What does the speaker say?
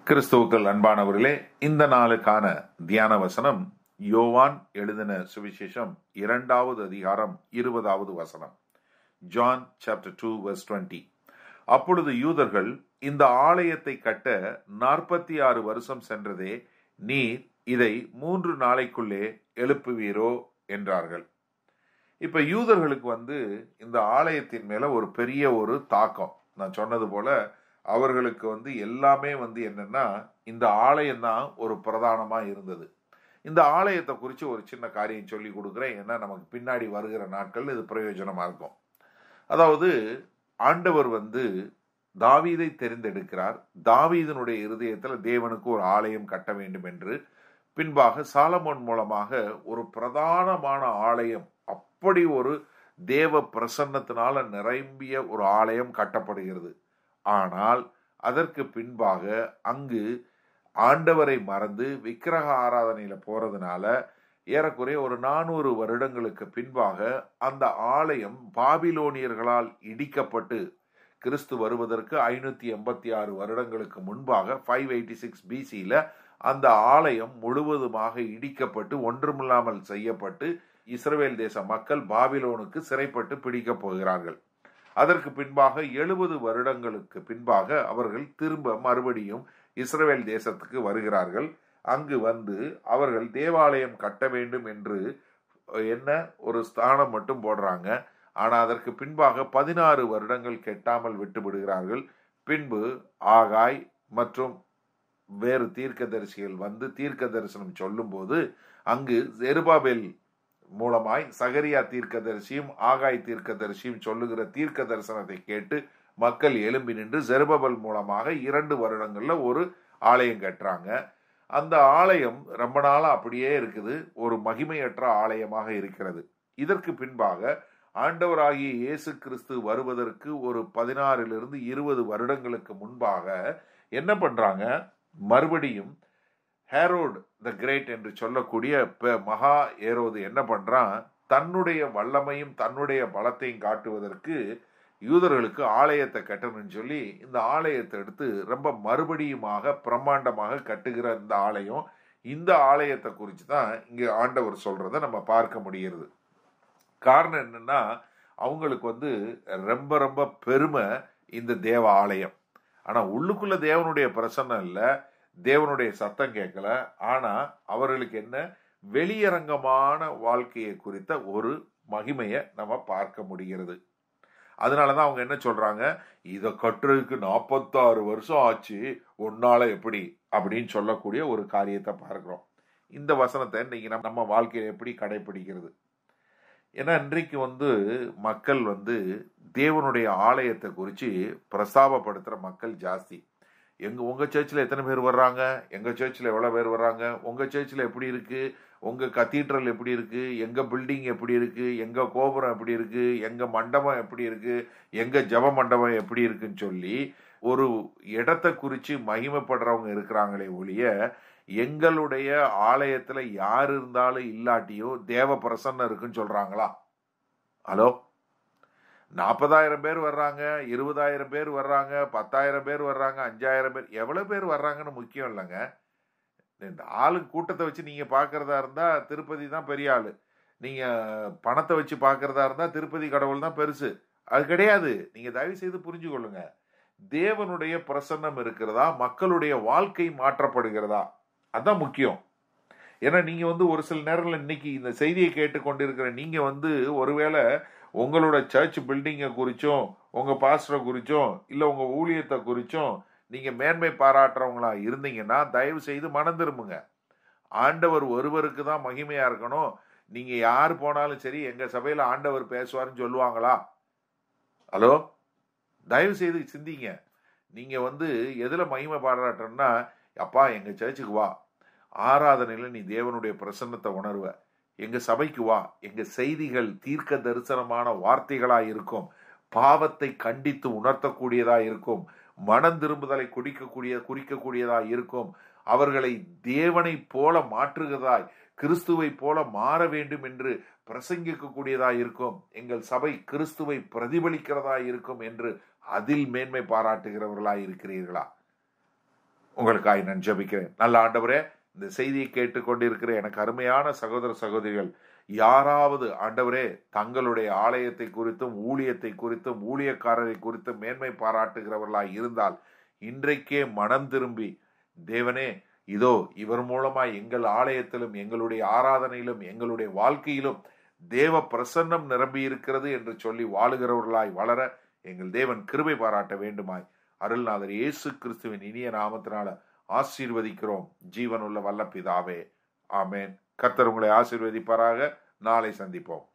கிறிஸ்துவுக்கள் அன்பானவர்களே இந்த நாளுக்கான தியான வசனம் யோவான் எழுதின சுவிசேஷம் இரண்டாவது அதிகாரம் இருபதாவது வசனம் John chapter two verse twenty அப்பொழுது யூதர்கள் இந்த ஆலயத்தை கட்ட நாற்பத்தி ஆறு வருஷம் சென்றதே நீர் இதை மூன்று நாளைக்குள்ளே எழுப்புவீரோ என்றார்கள் இப்ப யூதர்களுக்கு வந்து இந்த ஆலயத்தின் மேல ஒரு பெரிய ஒரு தாக்கம் நான் சொன்னது போல அவர்களுக்கு வந்து எல்லாமே வந்து என்னன்னா இந்த ஆலயம் தான் ஒரு பிரதானமா இருந்தது இந்த ஆலயத்தை குறித்து ஒரு சின்ன காரியம் சொல்லி கொடுக்குறேன் ஏன்னா நமக்கு பின்னாடி வருகிற நாட்கள் இது பிரயோஜனமா இருக்கும் அதாவது ஆண்டவர் வந்து தாவீதை தெரிந்தெடுக்கிறார் தாவீதனுடைய இருதயத்தில் தேவனுக்கு ஒரு ஆலயம் கட்ட வேண்டும் என்று பின்பாக சாலமோன் மூலமாக ஒரு பிரதானமான ஆலயம் அப்படி ஒரு தேவ பிரசன்னத்தினால நிரம்பிய ஒரு ஆலயம் கட்டப்படுகிறது ஆனால் அதற்கு பின்பாக அங்கு ஆண்டவரை மறந்து விக்கிரக ஆராதனையில போறதுனால ஏறக்குறைய ஒரு நானூறு வருடங்களுக்கு பின்பாக அந்த ஆலயம் பாபிலோனியர்களால் இடிக்கப்பட்டு கிறிஸ்து வருவதற்கு ஐநூத்தி எண்பத்தி ஆறு வருடங்களுக்கு முன்பாக ஃபைவ் எயிட்டி சிக்ஸ் பிசியில அந்த ஆலயம் முழுவதுமாக இடிக்கப்பட்டு ஒன்றுமில்லாமல் செய்யப்பட்டு இஸ்ரேல் தேச மக்கள் பாபிலோனுக்கு சிறைப்பட்டு பிடிக்கப் போகிறார்கள் அதற்கு பின்பாக எழுபது வருடங்களுக்கு பின்பாக அவர்கள் திரும்ப மறுபடியும் இஸ்ரேல் தேசத்துக்கு வருகிறார்கள் அங்கு வந்து அவர்கள் தேவாலயம் கட்ட வேண்டும் என்று என்ன ஒரு ஸ்தானம் மட்டும் போடுறாங்க ஆனா அதற்கு பின்பாக பதினாறு வருடங்கள் கெட்டாமல் விட்டு விடுகிறார்கள் பின்பு ஆகாய் மற்றும் வேறு தீர்க்கதரிசிகள் வந்து தீர்க்க தரிசனம் சொல்லும்போது அங்கு ஜெருபாபேல் மூலமாய் சகரியா தீர்க்கதரிசியும் ஆகாய் தீர்க்கதரிசியும் சொல்லுகிற தீர்க்க தரிசனத்தை கேட்டு மக்கள் எழும்பி நின்று ஜெருபபல் மூலமாக இரண்டு வருடங்கள்ல ஒரு ஆலயம் கட்டுறாங்க அந்த ஆலயம் ரொம்ப நாளா அப்படியே இருக்குது ஒரு மகிமையற்ற ஆலயமாக இருக்கிறது இதற்கு பின்பாக ஆண்டவராகிய இயேசு கிறிஸ்து வருவதற்கு ஒரு பதினாறிலிருந்து இருபது வருடங்களுக்கு முன்பாக என்ன பண்றாங்க மறுபடியும் ஹேரோட் த கிரேட் என்று சொல்லக்கூடிய மகா ஏரோது என்ன பண்றான் தன்னுடைய வல்லமையும் தன்னுடைய பலத்தையும் காட்டுவதற்கு யூதர்களுக்கு ஆலயத்தை கட்டணும்னு சொல்லி இந்த ஆலயத்தை எடுத்து ரொம்ப மறுபடியுமாக பிரம்மாண்டமாக கட்டுகிற இந்த ஆலயம் இந்த ஆலயத்தை குறித்து தான் இங்க ஆண்டவர் சொல்றதை நம்ம பார்க்க முடிகிறது காரணம் என்னன்னா அவங்களுக்கு வந்து ரொம்ப ரொம்ப பெருமை இந்த தேவ ஆலயம் ஆனா உள்ளுக்குள்ள தேவனுடைய பிரசன்னம் இல்லை தேவனுடைய சத்தம் கேட்கல ஆனா அவர்களுக்கு என்ன வெளியரங்கமான வாழ்க்கையை குறித்த ஒரு மகிமையை நம்ம பார்க்க முடிகிறது அதனாலதான் அவங்க என்ன சொல்றாங்க இதை கட்டுறதுக்கு நாற்பத்தாறு வருஷம் ஆச்சு உன்னால எப்படி அப்படின்னு சொல்லக்கூடிய ஒரு காரியத்தை பார்க்கிறோம் இந்த வசனத்தை இன்னைக்கு நம்ம வாழ்க்கையில எப்படி கடைபிடிக்கிறது ஏன்னா இன்றைக்கு வந்து மக்கள் வந்து தேவனுடைய ஆலயத்தை குறித்து பிரஸ்தாபப்படுத்துகிற மக்கள் ஜாஸ்தி எங்க உங்க சர்ச்சில் எத்தனை பேர் வர்றாங்க எங்க சர்ச்சில் எவ்வளோ பேர் வர்றாங்க உங்க சர்ச்சில் எப்படி இருக்கு உங்க கத்தீட்ரல் எப்படி இருக்கு எங்க பில்டிங் எப்படி இருக்கு எங்க கோபுரம் எப்படி இருக்கு எங்க மண்டபம் எப்படி இருக்கு எங்க ஜப மண்டபம் எப்படி இருக்குன்னு சொல்லி ஒரு இடத்தை குறித்து மகிமைப்படுறவங்க இருக்கிறாங்களே ஒழிய எங்களுடைய ஆலயத்துல யார் இருந்தாலும் இல்லாட்டியும் தேவ பிரசன்னம் இருக்குன்னு சொல்றாங்களா ஹலோ நாற்பதாயிரம் பேர் வர்றாங்க இருபதாயிரம் பேர் வர்றாங்க பத்தாயிரம் பேர் வர்றாங்க அஞ்சாயிரம் பேர் எவ்வளவு பேர் வர்றாங்கன்னு முக்கியம் இல்லைங்க இந்த ஆளு கூட்டத்தை வச்சு நீங்க பாக்குறதா இருந்தா திருப்பதி தான் பெரிய ஆளு நீங்க பணத்தை வச்சு பாக்குறதா இருந்தா திருப்பதி கடவுள் தான் பெருசு அது கிடையாது நீங்க தயவு செய்து புரிஞ்சு கொள்ளுங்க தேவனுடைய பிரசன்னம் இருக்கிறதா மக்களுடைய வாழ்க்கை மாற்றப்படுகிறதா அதான் முக்கியம் ஏன்னா நீங்க வந்து ஒரு சில நேரங்கள் இன்னைக்கு இந்த செய்தியை கேட்டுக்கொண்டிருக்கிற நீங்க வந்து ஒருவேளை உங்களோட சர்ச் பில்டிங்கை குறிச்சும் உங்க பாஸ்டரை குறிச்சும் இல்ல உங்க ஊழியத்தை குறிச்சும் நீங்க மேன்மை பாராட்டுறவங்களா இருந்தீங்கன்னா தயவு செய்து மனம் திரும்புங்க ஆண்டவர் ஒருவருக்கு தான் மகிமையா இருக்கணும் நீங்க யார் போனாலும் சரி எங்க சபையில ஆண்டவர் பேசுவாருன்னு சொல்லுவாங்களா ஹலோ தயவு செய்து சிந்திங்க நீங்க வந்து எதுல மகிமை பாராட்டணும்னா அப்பா எங்க சர்ச்சுக்கு வா ஆராதனையில நீ தேவனுடைய பிரசன்னத்தை உணர்வ எங்க சபைக்கு வா எங்க செய்திகள் தீர்க்க தரிசனமான வார்த்தைகளா இருக்கும் பாவத்தை கண்டித்து உணர்த்தக்கூடியதா இருக்கும் மனம் திரும்புதலை குடிக்கக்கூடிய குறிக்கக்கூடியதா இருக்கும் அவர்களை தேவனை போல மாற்றுகிறதாய் கிறிஸ்துவை போல மாற வேண்டும் என்று பிரசங்கிக்கக்கூடியதா இருக்கும் எங்கள் சபை கிறிஸ்துவை பிரதிபலிக்கிறதா இருக்கும் என்று அதில் மேன்மை பாராட்டுகிறவர்களா இருக்கிறீர்களா உங்களுக்காய் நான் ஜெபிக்கிறேன் நல்ல ஆண்டவரே இந்த செய்தியை கேட்டுக்கொண்டிருக்கிற எனக்கு அருமையான சகோதர சகோதரிகள் யாராவது ஆண்டவரே தங்களுடைய ஆலயத்தை குறித்தும் ஊழியத்தை குறித்தும் ஊழியக்காரரை குறித்தும் மேன்மை பாராட்டுகிறவர்களாய் இருந்தால் இன்றைக்கே மனம் திரும்பி தேவனே இதோ இவர் மூலமாய் எங்கள் ஆலயத்திலும் எங்களுடைய ஆராதனையிலும் எங்களுடைய வாழ்க்கையிலும் தேவ பிரசன்னம் நிரம்பி இருக்கிறது என்று சொல்லி வாழுகிறவர்களாய் வளர எங்கள் தேவன் கிருபை பாராட்ட வேண்டுமாய் அருள்நாதர் இயேசு கிறிஸ்துவின் இனிய நாமத்தினால ஆசீர்வதிக்கிறோம் ஜீவனுள்ள வல்ல பிதாவே ஆமேன் கர்த்தர் உங்களை ஆசீர்வதிப்பாராக நாளை சந்திப்போம்